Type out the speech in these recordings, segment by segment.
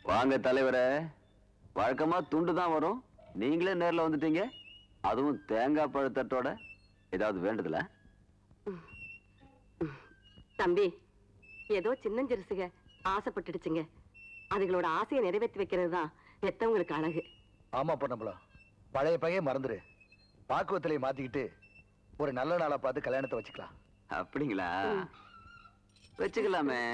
வாங்க தலைவரே வழக்கமா துண்டு தான் வரும் நீங்களே நேர்ல வந்துட்டீங்க அதுவும் தேங்காய் பழத்தட்டோட ஏதாவது வேண்டுதல தம்பி ஏதோ சின்னஞ்சிறுசுக ஆசைப்பட்டுடுச்சுங்க அதுகளோட ஆசையை நிறைவேற்றி வைக்கிறது தான் பெத்தவங்களுக்கு அழகு ஆமா பொண்ணம்பளம் பழைய பகையை மறந்துரு பாக்குவத்திலே மாத்திக்கிட்டு ஒரு நல்ல நாளா பார்த்து கல்யாணத்தை வச்சுக்கலாம் அப்படிங்களா வச்சுக்கலாமே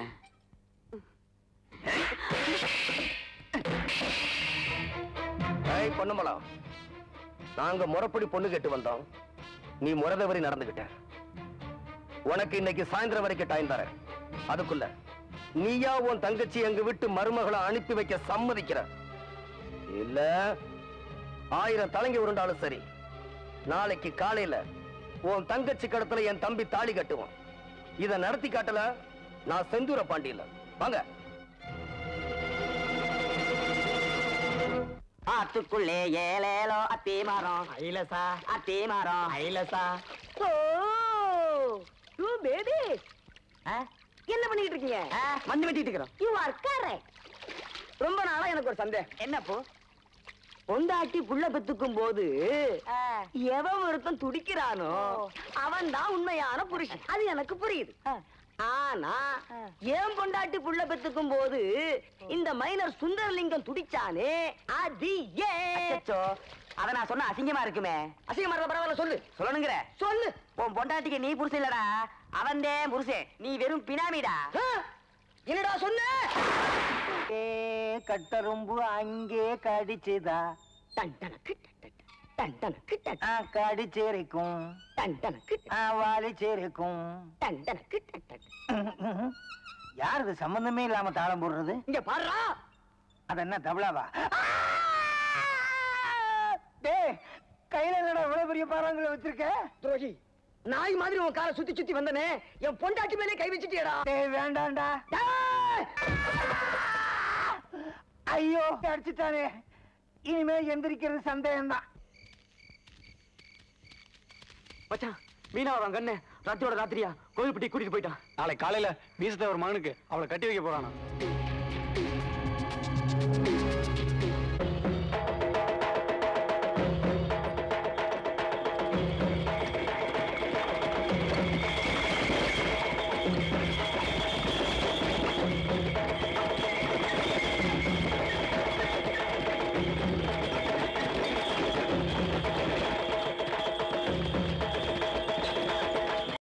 ஏய் பொண்ணுமலம் நாங்க முறைப்படி பொண்ணு கேட்டு வந்தோம் நீ முறதவரி நடந்துகிட்ட உனக்கு இன்னைக்கு சாயந்தரம் வரைக்கும் டைம் தரேன் அதுக்குள்ள நீயா உன் தங்கச்சி எங்க விட்டு மருமகளை அனுப்பி வைக்க சம்மதிக்கிற இல்ல ஆயிரம் தலைங்க உருண்டாலும் சரி நாளைக்கு காலையில உன் தங்கச்சி கடத்துல என் தம்பி தாலி கட்டுவான் இத நடத்தி காட்டல நான் செந்தூர பாண்டியில வாங்க ஆத்துக்குள்ளே ஏலேலோ அத்தி மரம் ஐலசா அத்தி மரம் ஐலசா ஓ யூ பேபி என்ன பண்ணிட்டு இருக்கீங்க மண்ணு வெட்டிட்டு இருக்கிறோம் யூ ஆர் கரெக்ட் ரொம்ப நாளா எனக்கு ஒரு சந்தேகம் என்னப்போ பொண்டாட்டி புள்ள பெத்துக்கும் போது எவன் ஒருத்தன் துடிக்கிறானோ அவன் தான் உண்மையான புருஷன் அது எனக்கு புரியுது ஆனா ஏன் பொண்டாட்டி புள்ள பெத்துக்கும் போது இந்த மைனர் சுந்தரலிங்கம் துடிச்சானே அது ஏன் அத நான் சொன்ன அசிங்கமா இருக்குமே அசிங்கமா இருக்க பரவாயில்ல சொல்லு சொல்லணுங்கிற சொல்லு உன் பொண்டாட்டிக்கு நீ புருஷன் இல்லடா அவன்தே புருஷன் நீ வெறும் பினாமிடா என்னடா சொன்ன கட்டரும்பு அங்கே கடிச்சுதா டன் டனக்கு டன் டனக்கு டன் கடிச்சிருக்கும் டன் டனக்கு வாலிச்சிருக்கும் டன் டனக்கு டன் யார் இது சம்பந்தமே இல்லாம தாளம் போடுறது இங்க பாடுறா அது என்ன தபலாவா டேய் கையில என்னடா இவ்வளவு பெரிய பாறாங்களை வச்சிருக்க துரோகி நாய் மாதிரி உன் காலை சுத்தி சுத்தி வந்தனே என் பொண்டாட்டி மேலே கை வச்சுட்டியடா டேய் வேண்டாம்டா டேய்! ஐயோ அடிச்சுட்டானே இனிமே எந்திரிக்கிறது சந்தேகம் தான் மச்சான் மீனாவா கண்ணு ராத்திரியோட ராத்திரியா கோயில்பட்டி கூட்டிட்டு போயிட்டான் நாளை காலையில மீசத்தேவர் மகனுக்கு அவளை கட்டி வைக்க போறானா